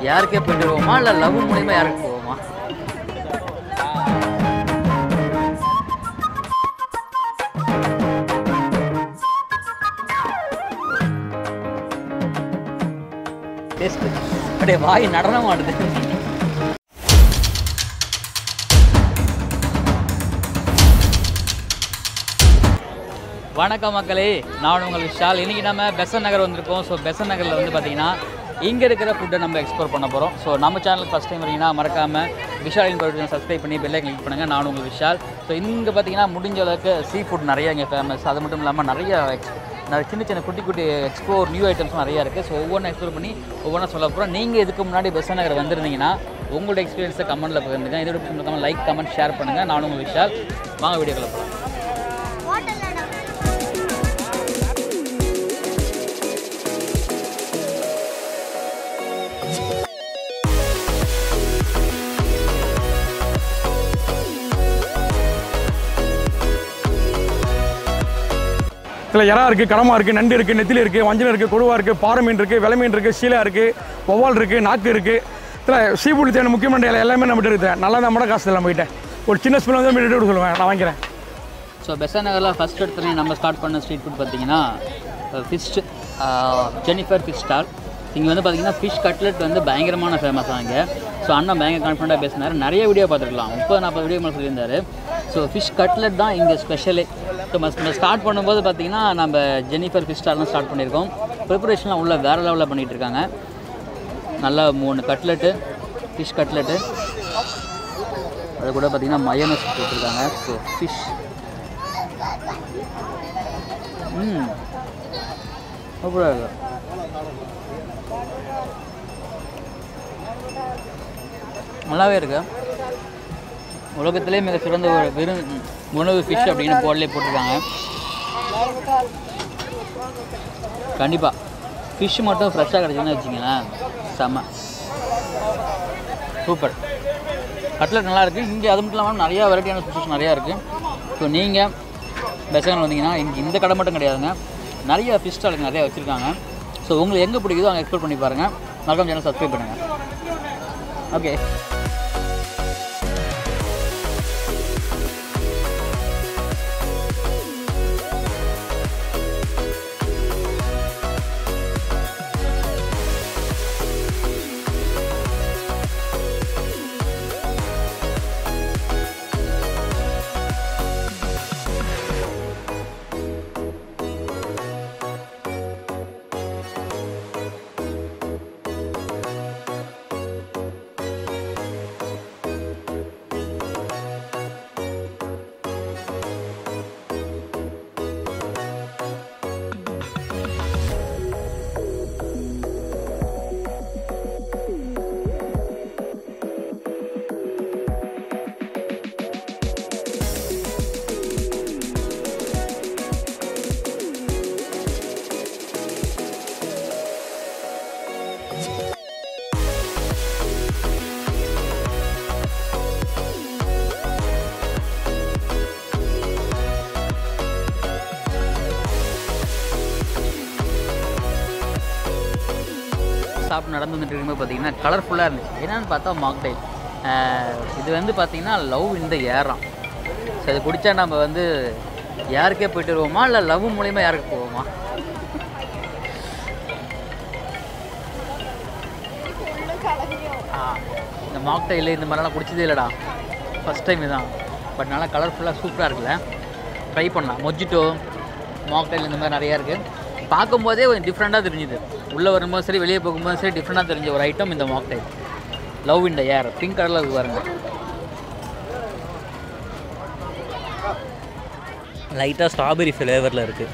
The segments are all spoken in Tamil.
யாருக்கே போயிட்டு வருவோமா இல்லை லவ் மூலியமாக யாருக்கு போவோமா டேஸ்ட் அப்படியே வாய் நடனம் ஆடுது வணக்கம் மக்களே நான் உங்கள் விஷால் இன்றைக்கி நம்ம பெசன் நகர் வந்திருக்கோம் ஸோ பெசன் நகரில் வந்து பார்த்தீங்கன்னா இங்கே இருக்கிற ஃபுட்டை நம்ம எக்ஸ்ப்ளோர் பண்ண போகிறோம் ஸோ நம்ம சேனலுக்கு ஃபஸ்ட் டைம் வரீங்கன்னா மறக்காமல் விஷாலின் ப்ரொடியூசர் சப்ஸ்கிரைப் பண்ணி பெல்லை கிளிக் பண்ணுங்கள் நான் உங்கள் விஷால் ஸோ இங்கே பார்த்தீங்கன்னா முடிஞ்ச அளவுக்கு சீ ஃபுட் நிறைய இங்கே ஃபேமஸ் அது மட்டும் இல்லாமல் நிறைய ex- நிறைய சின்ன சின்ன குட்டி குட்டி எக்ஸ்ப்ளோர் நியூ ஐட்டம்ஸ் நிறையா இருக்குது ஸோ ஒவ்வொன்றும் எக்ஸ்ப்ளோர் பண்ணி ஒவ்வொன்றா சொல்ல போகிறோம் நீங்கள் இதுக்கு முன்னாடி பெசன் நகர் வந்திருந்தீங்கன்னா உங்களோட எக்ஸ்பீரியன்ஸை கமெண்ட்டில் பகிர்ந்துங்க இதோட பிடிச்சிருந்தாம லைக் கமெண்ட் ஷேர் பண்ணுங்கள் நான் உங்கள் விஷால் வாங்க வீடியோக்குள்ள போகலாம் இதில் இறா இருக்குது கடமா இருக்குது நண்டு இருக்குது நெத்திலி இருக்குது வஞ்சல் இருக்குது கொடுவா இருக்குது பாறை மீன் இருக்குது வெலை மீன் இருக்குது சீலா இருக்குது வவ்வால் இருக்குது நாக்கு இருக்குது இதில் சீபுடி தேவை முக்கியமான எல்லா- எல்லாமே நம்மகிட்ட இருக்குது நல்லா தான் மட்டும் காசு எல்லாம் போயிட்டேன் ஒரு சின்ன ஸ்பூன் வந்து மீன் எடுத்து சொல்லுவேன் நான் வாங்கிக்கிறேன் ஸோ பெசன் நகரில் ஃபஸ்ட் இடத்துல நம்ம ஸ்டார்ட் பண்ண ஸ்ட்ரீட் ஃபுட் பார்த்தீங்கன்னா ஃபிஷ் ஜெனிஃபர் ஃபிஷ் ஸ்டால் இங்கே வந்து பார்த்தீங்கன்னா ஃபிஷ் கட்லெட் வந்து பயங்கரமான ஃபேமஸ் ஆங்க ஸோ அண்ணன் பயங்கர கான்ஃபிடண்ட்டாக பேசினார் நிறைய வீடியோ பார்த்துருக்கலாம் முப்பது நாற்பது வீடியோ மேலே சொல்லியிருந்தாரு ஸோ ஃபிஷ் கட்லெட் தான் இங்கே ஸ்பெஷலே ஸோ நம்ம ஸ்டார்ட் பண்ணும்போது பார்த்தீங்கன்னா நம்ம ஜெனிஃபர் ஃபிஷ் ஸ்டால் தான் ஸ்டார்ட் பண்ணியிருக்கோம் ப்ரிப்பரேஷன்லாம் உள்ள வேறு லெவலில் பண்ணிகிட்டு இருக்காங்க நல்லா மூணு கட்லெட்டு ஃபிஷ் கட்லெட்டு அது கூட பார்த்தீங்கன்னா மயோனஸ் போட்டிருக்காங்க ஸோ ஃபிஷ் ம் சூப்பராக இருக்கு நல்லாவே இருக்கு உலகத்திலே மிக சிறந்த ஒரு விரு உணவு ஃபிஷ் அப்படின்னு போர்டிலே போட்டிருக்காங்க கண்டிப்பாக ஃபிஷ் மட்டும் ஃப்ரெஷ்ஷாக கிடச்சுன்னு வச்சிங்களேன் செம்ம சூப்பர் கட்லெட் நல்லா இருக்குது இங்கே அது மட்டும் இல்லாமல் நிறையா வெரைட்டியான ஃபிஷஸ் நிறையா இருக்குது ஸோ நீங்கள் பெசகன் வந்தீங்கன்னா இங்கே இந்த கடை மட்டும் கிடையாதுங்க நிறைய ஃபிஷ் ஸ்டாலுக்கு நிறையா வச்சுருக்காங்க ஸோ உங்களுக்கு எங்கே பிடிக்குதோ அங்கே எக்ஸ்ப்ளோர் பண்ணி பாருங்கள் மறக்காம சேனல் சப்ஸ்கிரைப் பண்ணுங்கள் ஓகே சாப்பிட்டு நடந்து வந்துட்டு இருக்கும்போது பார்த்தீங்கன்னா கலர்ஃபுல்லாக இருந்துச்சு என்னன்னு பார்த்தா மாக்டைல் இது வந்து பார்த்தீங்கன்னா லவ் இந்த ஏறாம் ஸோ இது குடித்தா நம்ம வந்து யாருக்கே போயிட்டு வருவோமா இல்லை லவ் மூலியமா யாருக்கு போவோமா ஆ, இந்த மாக்டைல் இந்த மாதிரிலாம் குடிச்சதே இல்லைடா ஃபஸ்ட் டைம் இதான் பட் நல்லா கலர்ஃபுல்லாக சூப்பராக இருக்குல்ல ட்ரை பண்ணலாம் மொஜிட்டோ மாக்டைல் இந்த மாதிரி நிறையா இருக்குது பார்க்கும்போதே கொஞ்சம் டிஃப்ரெண்ட்டாக தெரிஞ்சுது உள்ளே வரும்போது சரி வெளியே போகும்போது சரி டிஃப்ரெண்ட்டாக தெரிஞ்ச ஒரு ஐட்டம் இந்த மாக்டைல் லவ் இந்த ஏர் பிங்க் கலரில் இருக்கு பாருங்க லைட்டாக ஸ்ட்ராபெரி ஃப்ளேவரில் இருக்குது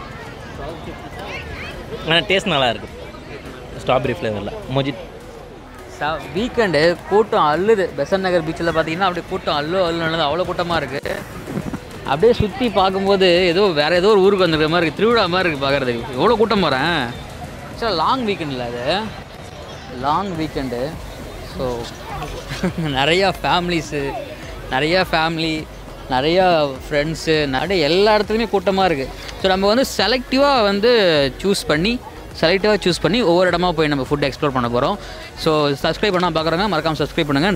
ஆனால் டேஸ்ட் நல்லா இருக்கு ஸ்ட்ராபெரி ஃப்ளேவரில் மொஜிட் வீக்கெண்டு கூட்டம் அள்ளுது பெசன் நகர் பீச்சில் பார்த்தீங்கன்னா அப்படியே கூட்டம் அள்ளு அள்ளுனது அவ்வளோ கூட்டமாக இருக்குது அப்படியே சுற்றி பார்க்கும்போது ஏதோ வேறு ஏதோ ஒரு ஊருக்கு வந்திருக்கிற மாதிரி இருக்குது திருவிழா மாதிரி இருக்குது பார்க்குறதுக்கு எவ்வளோ கூட்டம் போகிறேன் ஆக்சுவலாக லாங் வீக்கெண்டில் அது லாங் வீக்கெண்டு ஸோ நிறையா ஃபேமிலிஸு நிறையா ஃபேமிலி நிறையா ஃப்ரெண்ட்ஸு நிறைய எல்லா இடத்துலையுமே கூட்டமாக இருக்குது ஸோ நம்ம வந்து செலக்டிவாக வந்து சூஸ் பண்ணி செலக்டிவாக சூஸ் பண்ணி ஒவ்வொரு இடமா போய் நம்ம ஃபுட் எக்ஸ்ப்ளோர் பண்ண போகிறோம் ஸோ சப்ஸ்கிரைப் பண்ணால் பார்க்குறவங்க மறக்காமல் சப்ஸ்கிரைப் பண்ணுங்கள்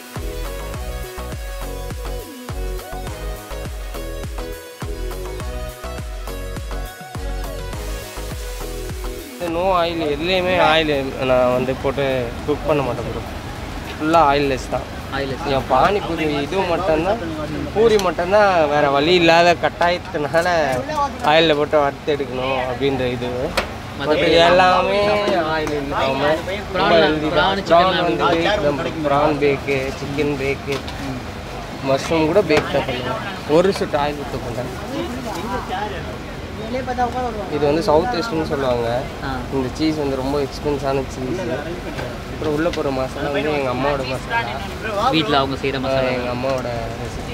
நோ ஆயில் எதுலேயுமே ஆயில் நான் வந்து போட்டு குக் பண்ண மாட்டேன் ப்ரோ ஃபுல்லாக ஆயில்லெஸ் தான் ஆயில் என் பானிபூரி இது மட்டும்தான் பூரி மட்டும்தான் வேறு வழி இல்லாத கட்டாயத்தினால ஆயிலில் போட்டு வறுத்து எடுக்கணும் அப்படின்ற இது மற்ற எல்லாமே ஆயில் இல்லாமல் ரொம்ப ஹெல்தி தான் ப்ரான் வந்து பேக் தான் prawn bake chicken bake mushroom கூட பேக் தான் பண்ணுவேன் ஒரு சுட்டு ஆயில் ஊற்ற பண்ணுறேன் இது வந்து சவுத் வெஸ்ட்னு சொல்லுவாங்க ஆ இந்த சீஸ் வந்து ரொம்ப எக்ஸ்பென்ஸான சீஸ் அப்புறம் உள்ளே போகிற மசாலா வந்து எங்கள் அம்மாவோட மசாலா வீட்டில் அவங்க செய்கிற மசாலா எங்கள் அம்மாவோட ரெசிபி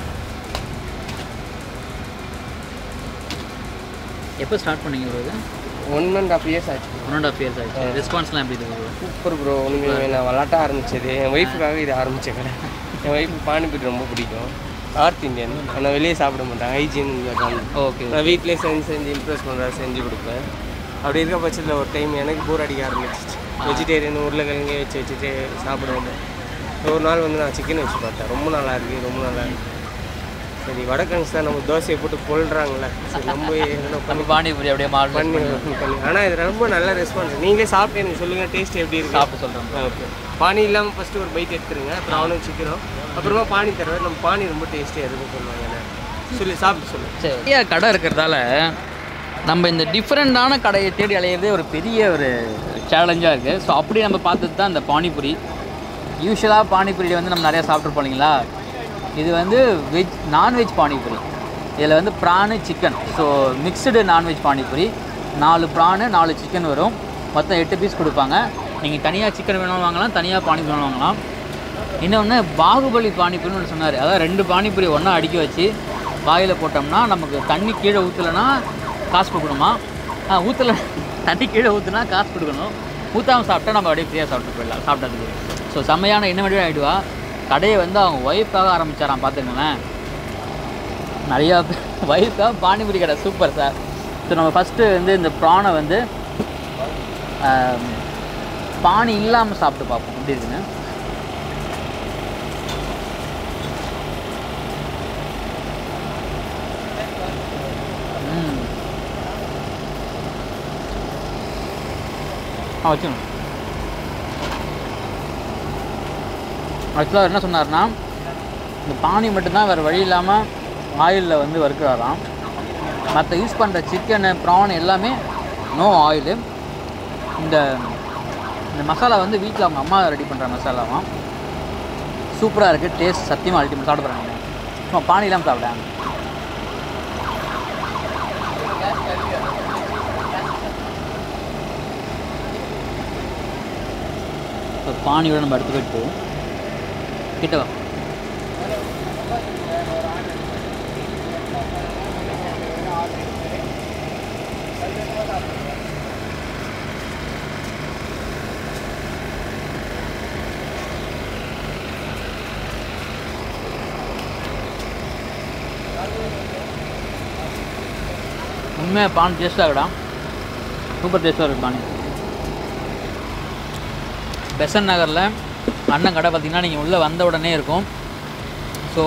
எப்போ ஸ்டார்ட் பண்ணீங்க ப்ரோ இது ஒன் அண்ட் ஆஃப் இயர்ஸ் ஆச்சு ஒன் அண்ட் ஆஃப் இயர்ஸ் ஆச்சு ரெஸ்பான்ஸ்லாம் எப்படி இருக்கு ப்ரோ சூப்பர் ப்ரோ உண்மையுமே நான் விளாட்ட ஆரம்பிச்சது என் ஒய்ஃபுக்காக இது ஆரம்பிச்ச கடை என் ஒய்ஃபு பானிபூரி ரொம்ப பிடிக்கும் நார்த் இந்தியன் ஆனால் வெளியே சாப்பிட மாட்டேன் ஹைஜீன் ஓகே நான் வீட்டிலே செஞ்சு செஞ்சு இம்ப்ரெஸ் பண்ணுறா செஞ்சு கொடுப்பேன் அப்படி இருக்க பட்சத்தில் ஒரு டைம் எனக்கு போர் அடிக்க ஆரம்பிச்சிச்சு வெஜிடேரியன் உருளைக்கிழங்கே வச்சு வச்சுட்டு சாப்பிடுவேன் ஒரு நாள் வந்து நான் சிக்கன் வச்சு பார்த்தேன் ரொம்ப நல்லா இருக்கு ரொம்ப நல்லா இருக்கு சரி வடக்கன்ஸ் தான் நம்ம தோசையை போட்டு கொள்றாங்களே சரி நம்ம எதனா நம்ம பண்ணி பானிபூரி அப்படியே மாடல் பண்ணி பண்ணி ஆனால் இது ரொம்ப நல்ல ரெஸ்பான்ஸ் நீங்களே சாப்பிட்டு எனக்கு சொல்லுங்கள் டேஸ்ட் எப்படி இருக்கு சாப்பிட்டு சொல்கிறேன் ஓகே பானி இல்லாமல் ஃபஸ்ட்டு ஒரு பைட் எடுத்துருங்க அப்புறம் அவனும் சிக்கனும் அப்புறமா பானி தருவேன் நம்ம பானி ரொம்ப டேஸ்டியாக இருக்குன்னு சொல்லுவாங்க என்ன சொல்லி சாப்பிட்டு சொல்லு சரி நிறைய கடை இருக்கிறதால நம்ம இந்த டிஃப்ரெண்ட்டான கடையை தேடி அலையிறதே ஒரு பெரிய ஒரு சேலஞ்சாக இருக்குது ஸோ அப்படி நம்ம பார்த்தது தான் இந்த பானிபூரி யூஸ்வலாக பானிபூரி வந்து நம்ம நிறையா சாப்பிட்ருப்போம் இல்லைங்களா இது வந்து வெஜ் நான்வெஜ் பானிபூரி இதில் வந்து prawn chicken so mixed non veg panipuri நாலு ப்ரானு நாலு சிக்கன் வரும் மொத்தம் எட்டு பீஸ் கொடுப்பாங்க நீங்கள் தனியாக சிக்கன் வேணாலும் வாங்கலாம் தனியாக பானிபூரி வேணாலும் வாங்கலாம் இன்னொன்று பாகுபலி பானிபூரின்னு ஒன்று சொன்னார் அதாவது ரெண்டு பானிபூரி ஒன்றா அடுக்கி வச்சு வாயில் போட்டோம்னா நமக்கு தண்ணி கீழே ஊற்றலைன்னா காசு கொடுக்கணுமா ஊற்றல தண்ணி கீழே ஊற்றுனா காசு கொடுக்கணும் ஊற்றாமல் சாப்பிட்டா நம்ம அப்படியே ஃப்ரீயாக சாப்பிட்டு போயிடலாம் சாப்பிட்டதுக்கு ஸோ செம்மையான இன்னோவேட்டிவ் ஆகிடுவா கடையை வந்து அவங்க ஒய்ஃப்காக ஆரம்பிச்சாராம் பார்த்துக்கோங்களேன் நிறையா ஒய்ஃப்காக பானிபூரி கடை சூப்பர் சார் ஸோ நம்ம ஃபஸ்ட்டு வந்து இந்த ப்ரானை வந்து ஆம், பானி இல்லாமல் சாப்பிட்டு பார்ப்போம் எப்படி இருக்குன்னு ம். ஆ வச்சுக்கணும் ஆக்சுவலாக என்ன சொன்னார்னா இந்த பானி மட்டும்தான் வேறு வழி இல்லாமல் ஆயிலில் வந்து வறுக்கிறாராம் மற்ற யூஸ் பண்ணுற சிக்கனு ப்ரான் எல்லாமே நோ ஆயிலு இந்த இந்த மசாலா வந்து வீட்டில் அவங்க அம்மா ரெடி பண்ணுற மசாலாவாம் சூப்பராக இருக்குது டேஸ்ட் சத்தியமாக அல்டிமேட் சாப்பிட போகிறாங்க சும்மா பானி இல்லாமல் சாப்பிட்டேன் இப்போ பானியோட நம்ம எடுத்துக்கிட்டு கிட்ட வா உண்மையாக பான் டேஸ்ட்டாக இருக்குடா சூப்பர் டேஸ்ட்டாக இருக்குது பானி பெசன் நகரில் அண்ணன் கடை பார்த்தீங்கன்னா நீங்கள் உள்ளே வந்த உடனே இருக்கும் ஸோ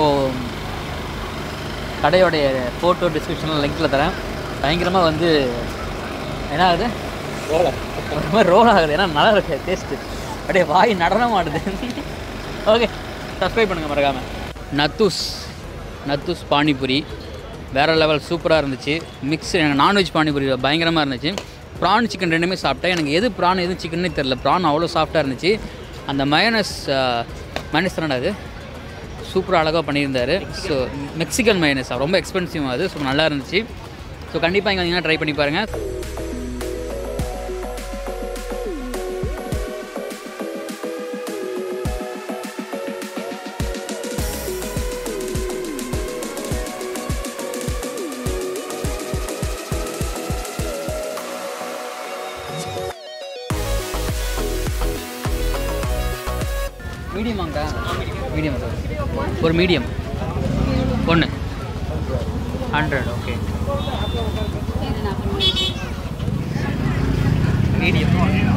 கடையோடைய ஃபோட்டோ டிஸ்கிரிப்ஷனில் லிங்க்கில் தரேன் பயங்கரமாக வந்து என்ன ஆகுது ஒரு மாதிரி ரோல் ஆகுது ஏன்னா நல்லா இருக்கு டேஸ்ட்டு அப்படியே வாய் நடனம் ஆடுது ஓகே சப்ஸ்கிரைப் பண்ணுங்கள் மறக்காமல் நத்தூஸ் நத்தூஸ் பானிபூரி வேறு லெவல் சூப்பராக இருந்துச்சு மிக்ஸ் எனக்கு நான்வெஜ் பானிபூரி பயங்கரமாக இருந்துச்சு ப்ரான் சிக்கன் ரெண்டுமே சாப்பிட்டேன் எனக்கு எது ப்ரான் எது சிக்கன்னே தெரில ப்ரான் அவ்வளோ சாஃப்டாக இருந்துச்சு அந்த மயனஸ் மயனஸ் தானடா அது சூப்பராக அழகாக பண்ணியிருந்தாரு ஸோ மெக்சிகன் மயனஸ் ரொம்ப எக்ஸ்பென்சிவ் அது ஸோ நல்லா இருந்துச்சு ஸோ கண்டிப்பாக இங்கே வந்தீங்கன்னா ட்ரை பண்ணி பாருங்கள் மீடியம் வாங்கடா மீடியம் ஒரு மீடியம் ஒன்று ஹண்ட்ரட் ஓகே மீடியம்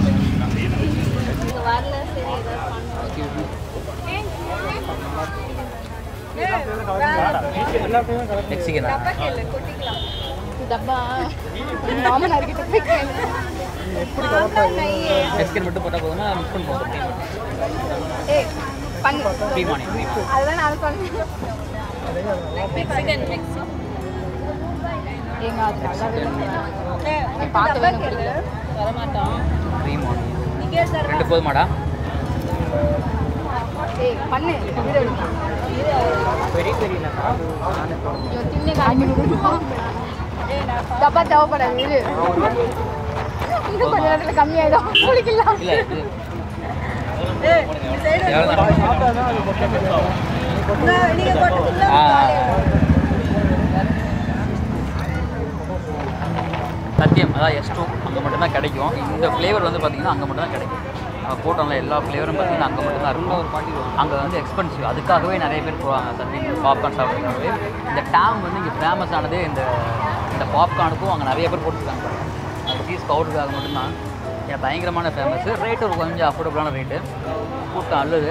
வரல சரி ஏதாவது மெக்சிகனா டப்பா மாமனார் கிட்ட போய் கேளு. நெய்யே. மெக்சிகன் மட்டும் போட்டால் போதுமா மிக்ஸ் பண்ணி போதும் ஏய், பண்ணு. ப்ரீ மார்னிங் ப்ரீ அதுதான் நான் சொன்னேன். ஏங்க, அது நல்லாவே இல்லை. நீ பார்க்கவே எனக்கு பிடிக்கல. ப்ரீ மார்னிங் ரெண்டு போதுமாடா ஏய், பண்ணு. இரு, இரு. இவன் திண்ணை காமி விடுவான். டப்பா தேவைப்படாது இரு. இன்னும் கொஞ்ச நேரத்துல கம்மியாயிடும் குளிக்கலாம் இல்லை இது எவ்வளோ ஆ சத்தியம் அதான் எஸ் டூ அங்கே மட்டும்தான் கிடைக்கும் இந்த ஃப்ளேவர் வந்து பார்த்தீங்கன்னா அங்கே மட்டும்தான் கிடைக்கும் நம்ம போட்டோம்ல எல்லா ஃப்ளேவரும் பார்த்தீங்கன்னா அங்கே மட்டும்தான் இருக்கும் ஒரு பாட்டி அங்கே வந்து எக்ஸ்பென்சிவ் அதுக்காகவே நிறைய பேர் போவாங்க சம்திங் பாப்கார்ன் சாப்பிட்றதுக்காகவே இந்த டேம் வந்து இங்கே ஃபேமஸ் ஆனது இந்த இந்த பாப்கார்னுக்கும் அங்கே நிறைய பேர் போட்டுருக்காங்க அந்த சீஸ் பவுடருக்காக மட்டும்தான் ஏன் பயங்கரமான ஃபேமஸ் ரேட்டு கொஞ்சம் அஃபோர்டபுளான ரேட்டு கூட்டம் அல்லது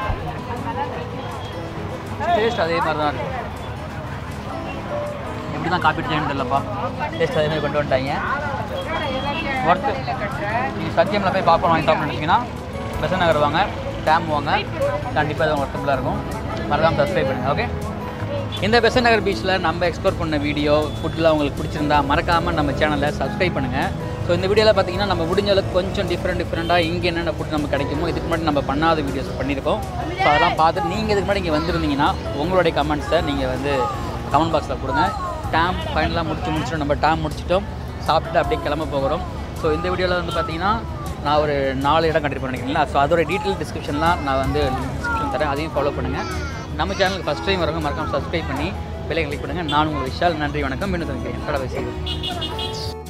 டேஸ்ட் அதே மாதிரி தான் இருக்கும் எப்படி தான் காப்பி செய்யணும் தெரியலப்பா டேஸ்ட் அதே மாதிரி கொண்டு வந்துட்டாங்க ஒர்த்து நீங்கள் சத்தியமில் போய் பாப்கார்ன் வாங்கி சாப்பிட்டு நினச்சிங்கன்னா பெசன் நகர் வாங்க டேம் வாங்க கண்டிப்பாக அது ஒர்த்தபுளாக இருக்கும் மறக்காம சப்ஸ்கிரைப் பண்ணுங்கள் ஓகே இந்த பெசன் நகர் பீச்சில் நம்ம எக்ஸ்ப்ளோர் பண்ண வீடியோ ஃபுட்லாம் உங்களுக்கு பிடிச்சிருந்தா மறக்காமல் நம்ம சேனலை சப்ஸ்கிரைப் பண்ணுங்கள் ஸோ இந்த வீடியோவில் பார்த்தீங்கன்னா நம்ம முடிஞ்ச அளவுக்கு கொஞ்சம் டிஃப்ரெண்ட் டிஃப்ரெண்ட்டாக இங்கே என்னென்ன ஃபுட் நமக்கு கிடைக்குமோ இதுக்கு முன்னாடி நம்ம பண்ணாத வீடியோஸ் பண்ணியிருக்கோம் ஸோ அதெல்லாம் பார்த்துட்டு நீங்கள் இதுக்கு முன்னாடி இங்கே வந்திருந்தீங்கன்னா உங்களுடைய கமெண்ட்ஸை நீங்கள் வந்து கமெண்ட் பாக்ஸில் கொடுங்க டேம் ஃபைனலாக முடிச்சு முடிச்சிட்டோம் நம்ம டேம் முடிச்சிட்டோம் சாப்பிட்டுட்டு அப்படியே கிளம்ப போகிறோம் ஸோ இந்த வீடியோவில் வந்து பார்த்தீங்கன்னா நான் ஒரு நாலு இடம் கண்டிப்பாக நினைக்கிறீங்களா ஸோ அதோட டீட்டெயில் டிஸ்கிரிப்ஷன்லாம் நான் வந்து டிஸ்கிரிப்ஷன் தரேன் அதையும் ஃபாலோ பண்ணுங்கள் நம்ம சேனலுக்கு ஃபஸ்ட் டைம் வரவங்க மறக்காம சப்ஸ்கிரைப் பண்ணி பெல்லை கிளிக் பண்ணுங்கள் நான் உங்கள் விஷால் நன்றி வணக்கம் மீண்டும் சந்திக்கிறேன் கடை